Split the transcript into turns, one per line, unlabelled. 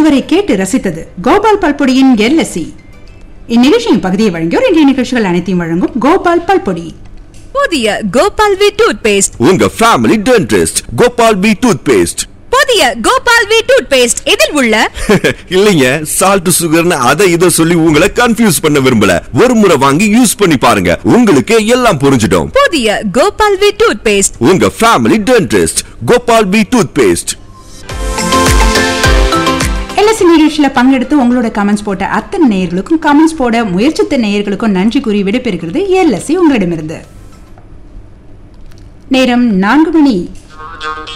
இதுவரை கேட்டு ரசித்தது கோபால் பல்பொடியின் எல்எஸ்சி இந்நிகழ்ச்சியின் பகுதியை வழங்கியோர் இன்றைய நிகழ்ச்சிகள் அனைத்தையும் வழங்கும் கோபால் பல்பொடி
புதிய கோபால் வி டூத் பேஸ்ட்
உங்க family dentist Gopal B toothpaste
புதிய கோபால் வி டூத் பேஸ்ட் இதில் உள்ள
இல்லைங்க சால்ட் சுகர்னு அதை இதை சொல்லி உங்களை கன்ஃபியூஸ் பண்ண விரும்பல ஒரு முறை வாங்கி யூஸ் பண்ணி பாருங்க உங்களுக்கு எல்லாம் புரிஞ்சிடும்
புதிய கோபால் வி டூத் பேஸ்ட்
உங்க family dentist Gopal B toothpaste
LSC நிகழ்ச்சியில பங்கெடுத்து உங்களோட கமெண்ட்ஸ் போட்ட அத்தனை நேயர்களுக்கும் கமெண்ட்ஸ் போட முயற்சித்த நேயர்களுக்கும் நன்றி கூறி விடைபெறுகிறது எல்எஸ்சி உங்களிடமிருந்து நேரம் நான்கு மணி